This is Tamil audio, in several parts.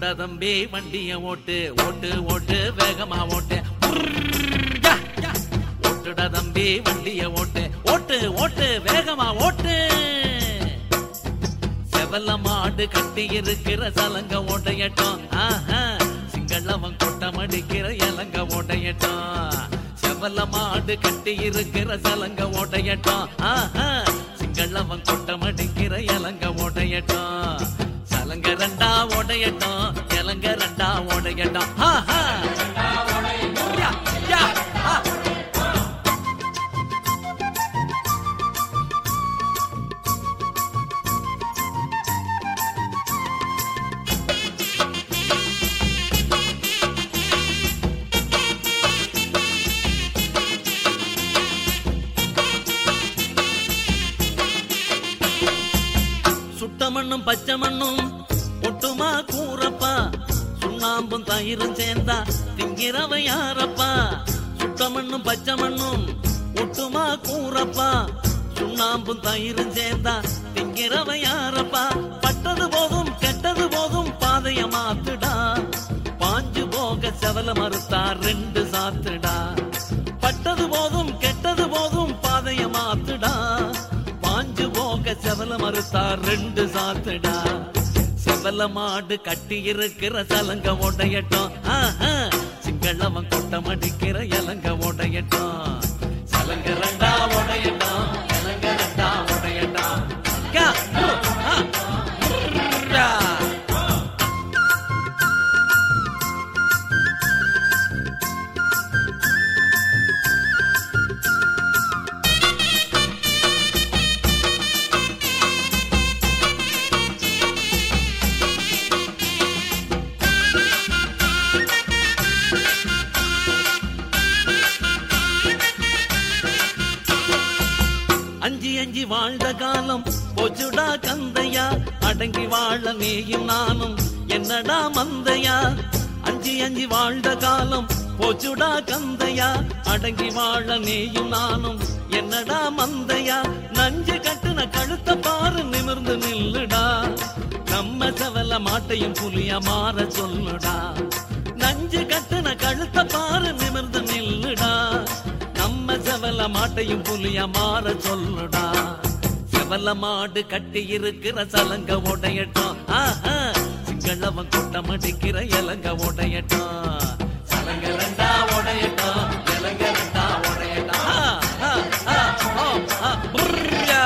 ஓட்டுடா தம்பி வண்டிய ஓட்டு ஓட்டு ஓட்டு வேகமா ஓட்டு புர்ரா. ஓட்டுடா தம்பி வண்டிய ஓட்டு ஓட்டு ஓட்டு வேகமா ஓட்டு செவல மாடு கட்டி இருக்கிற சலங்க ஓடையட்டும் ஆஹா சிங்களவன் கொட்டம் அடிக்கிற இலங்க ஓடையட்டும் செவல மாடு கட்டி இருக்கிற சலங்க ஓடையட்டும் ஆஹா சிங்களவன் கொட்டம் அடிக்கிற இலங்க ஓடையட்டும் சலங்க ரெண்டா ஓடையட்டும் இலங்க ரெண்டா ஓடையட்டும் ஆஹா யா, யா, ஆ. சுட்ட மண்ணும் பச்சை மண்ணும் ஒட்டுமா கூறப்பா சுண்ணாம்பும் தயிரும் சேர்ந்தா திங்கிறவ யாரப்பா சுட்ட மண்ணும் பச்சை மண்ணும் ஒட்டுமா கூறப்பா சுண்ணாம்பும் தயிரும் சேர்ந்தா திங்கிறவ யாரப்பா பட்டது போதும் கெட்டது போதும் பாதைய மாத்துடா பாஞ்சு போக செவல மறுத்தா ரெண்டு சாத்துடா பட்டது போதும் கெட்டது போதும் பாதைய மாத்துடா பாஞ்சு போக செவல மறுத்தா ரெண்டு சாத்துடா செவல மாடு கட்டி இருக்கிற சலங்க உடையட்டும் ஆஹா, சிங்களவன் கொட்டம் அடிக்கிற இலங்க உடையட்டும் சலங்க ரெண்டா உடையட்டும் இலங்க ரெண்டா உடையட்டும் கா, உ, ஆ, உர்ரா. அஞ்சி அஞ்சி வாழ்ந்த காலம் போச்சுடா கந்தையா அடங்கி வாழ நீயும் நானும் என்னடா மந்தையா அஞ்சி அஞ்சி வாழ்ந்த காலம் போச்சுடா கந்தையா அடங்கி வாழ நீயும் நானும் என்னடா மந்தையா நஞ்சு கட்டுன கழுத்த பாரு நிமிர்ந்து நில்லுடா நம்ம செவல மாட்டையும் புலியா மாற சொல்லுடா நஞ்சு கட்டுன கழுத்த பாரு நிமிர்ந்து நில்லுடா நம்ம செவல மாட்டையும் புலியா மாற சொல்லுடா செவல மாடு கட்டி இருக்கிற சலங்க உடையட்டும் ஆஹா, சிங்களவன் கூட்டம் அடிக்கிற இலங்க உடையட்டும் சலங்க ரெண்டா உடையட்டும் இலங்க ரெண்டா உடையட்டும் ஆ, ஆ, ஆ, ஓ, ஆ, புர்ரா.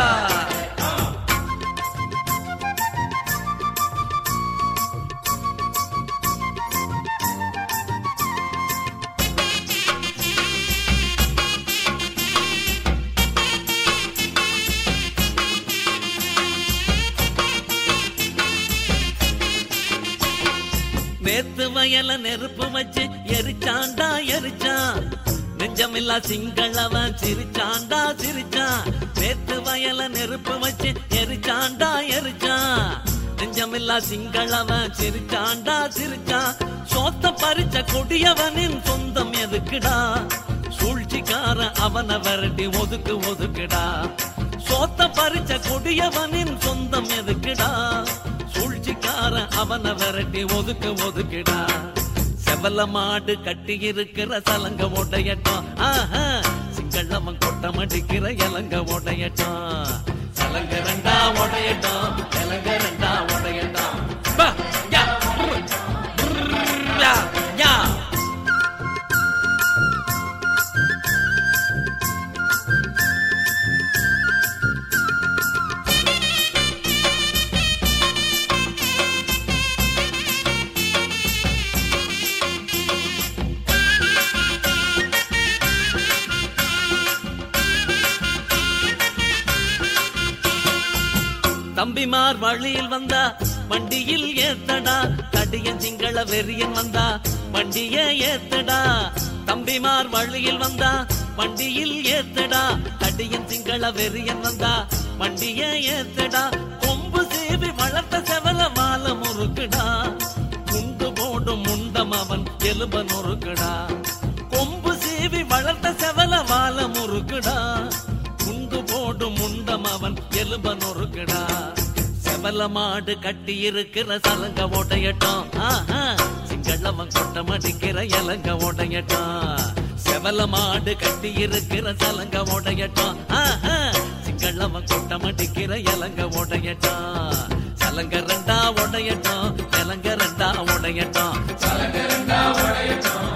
நேத்து வயல நெருப்பு வச்சு எரிச்சாண்டா எரிச்சான் நெஞ்சமில்லா சிங்களவன் சிரிச்சாண்டா சிரிச்சான் நேத்து வயல நெருப்பு வச்சு எரிச்சாண்டா எரிச்சான் நெஞ்சமில்லா சிங்களவன் சிரிச்சாண்டா சிரிச்சான் சோத்த பறிச்ச கொடியவனின் சொந்தம் எதுக்குடா சூழ்ச்சிக்காரன் அவனை விரட்டி ஒதுக்கு ஒதுக்குடா சோத்த பறிச்ச கொடியவனின் சொந்தம் எதுக்குடா சூழ்ச்சிக்காரன் அவனை விரட்டி ஒதுக்கு ஒதுக்குடா செவல மாடு கட்டி இருக்கிற சலங்க உடையட்டும் ஆஹா சிங்களவன் கொட்டம் அடிக்கிற இலங்க உடையட்டும் சலங்க ரெண்டா உடையட்டும் இலங்க ரெண்டா உடையட்டும் பா, யா, புரு, புர்ரா, யா. தம்பிமார் வழியில் வந்தா வண்டியில் ஏத்தடா தடியன் சிங்கள வெறியன் வந்தா வண்டிய ஏத்தடா தம்பிமார் வழியில் வந்தா வண்டியில் ஏத்தடா தடியன் சிங்கள வெறியன் வந்தா வண்டிய ஏத்தடா கொம்பு சேவி வளர்த்த செவல மால முறுக்குடா குண்டு போடும் முண்டம் அவன் எலும்ப நொறுக்குடா கொம்பு சேவி வளர்த்த செவல வால முறுக்குடா குண்டு போடும் முண்டம் அவன் எலும்ப நொறுக்குடா செவல செவல மாடு கட்டி இருக்கிற சலங்க ஓட்டையட்டும் ஆஹா, சிங்களவன் கொட்டம் அடிக்கிற இலங்க ஓட்டையட்டும் செவல மாடு கட்டி இருக்கிற சலங்க ஓட்டையட்டும் ஆஹா, சிங்களவன் கொட்டம் அடிக்கிற இலங்க ஓட்டையட்டும் சலங்க ரெண்டா உடையட்டும் இலங்க ரெண்டா உடையட்டும் சலங்க ரெண்டா உடையட்டும்